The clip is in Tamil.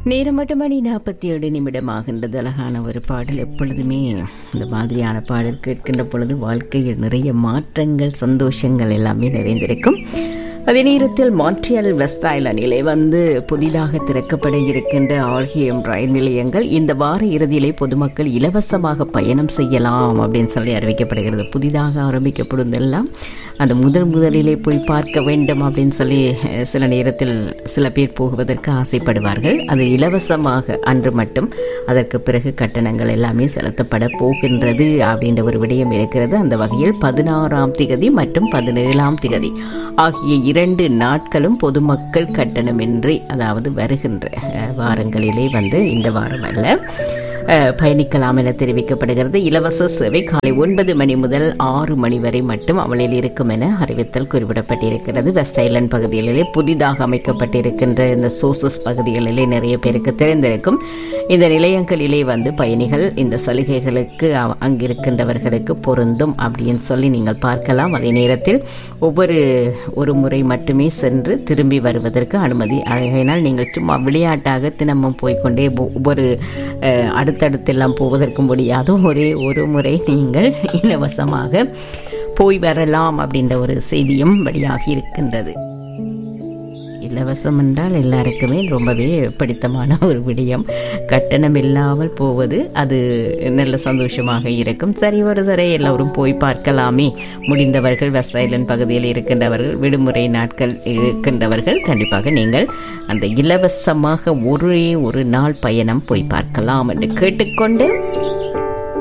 நேரம் மட்டும் மணி நாற்பத்தி ஏழு நிமிடம் ஆகின்றது அழகான ஒரு பாடல் எப்பொழுதுமே இந்த மாதிரியான பாடல் கேட்கின்ற பொழுது வாழ்க்கையில் நிறைய மாற்றங்கள் சந்தோஷங்கள் எல்லாமே நிறைந்திருக்கும் அதே நேரத்தில் மான்ட்ரியல் வெஸ்ட் ஐலண்டிலே வந்து புதிதாக திறக்கப்பட இருக்கின்ற ஆர்கிஎம் ரயில் நிலையங்கள் இந்த வார இறுதியிலே பொதுமக்கள் இலவசமாக பயணம் செய்யலாம் அப்படின்னு சொல்லி அறிவிக்கப்படுகிறது புதிதாக ஆரம்பிக்கப்படுவதெல்லாம் அந்த முதல் முதலிலே போய் பார்க்க வேண்டும் அப்படின்னு சொல்லி அஹ், சில நேரத்தில் சில பேர் போகுவதற்கு ஆசைப்படுவார்கள் அது இலவசமாக அன்று மட்டும் அதற்கு பிறகு கட்டணங்கள் எல்லாமே செலுத்தப்பட போகின்றது அப்படின்ற ஒரு விடயம் இருக்கிறது அந்த வகையில் பதினாறாம் திகதி மற்றும் பதினேழாம் திகதி ஆகிய இரண்டு நாட்களும் பொதுமக்கள் கட்டணமின்றி அதாவது வருகின்ற அஹ், வாரங்களிலே வந்து இந்த வாரம் அல்ல அஹ், பயணிக்கலாம் என தெரிவிக்கப்படுகிறது இலவச சேவை காலை ஒன்பது மணி முதல் ஆறு மணி வரை மட்டும் அமலில் இருக்கும் என அறிவித்தல் குறிப்பிடப்பட்டிருக்கிறது வெஸ்ட் ஐலண்ட் பகுதிகளிலே புதிதாக அமைக்கப்பட்டிருக்கின்ற இந்த சோர்சஸ் பகுதிகளிலே நிறைய பேருக்கு தெரிந்திருக்கும் இந்த நிலையங்களிலே வந்து பயணிகள் இந்த சலுகைகளுக்கு அவ- அங்கிருக்கின்றவர்களுக்கு பொருந்தும் அப்படின்னு சொல்லி நீங்கள் பார்க்கலாம் அதே நேரத்தில் ஒவ்வொரு ஒரு முறை மட்டுமே சென்று திரும்பி வருவதற்கு அனுமதி அதனால் நீங்கள் சும்மா விளையாட்டாக தினமும் போய்க்கொண்டே ஒ- ஒவ்வொரு அஹ், அடுத்தடுத்தெல்லாம் போவதற்கு முடியாத ஒரே ஒரு முறை நீங்கள் இலவசமாக போய் வரலாம் அப்படின்ற ஒரு செய்தியும் வெளியாகி இருக்கின்றது இலவசம் என்றால் எல்லாருக்குமே ரொம்பவே பிடித்தமான ஒரு விடயம் கட்டணம் இல்லாமல் போவது அது நல்ல சந்தோஷமாக இருக்கும் சரி ஒரு தடவை எல்லோரும் போய் பார்க்கலாமே முடிந்தவர்கள் வெஸ்ட் ஐலண்ட் பகுதியில் இருக்கின்றவர்கள் விடுமுறை நாட்கள் இருக்கின்றவர்கள் கண்டிப்பாக நீங்கள் அந்த இலவசமாக ஒரே ஒரு நாள் பயணம் போய் பார்க்கலாம் என்று கேட்டுக்கொண்டு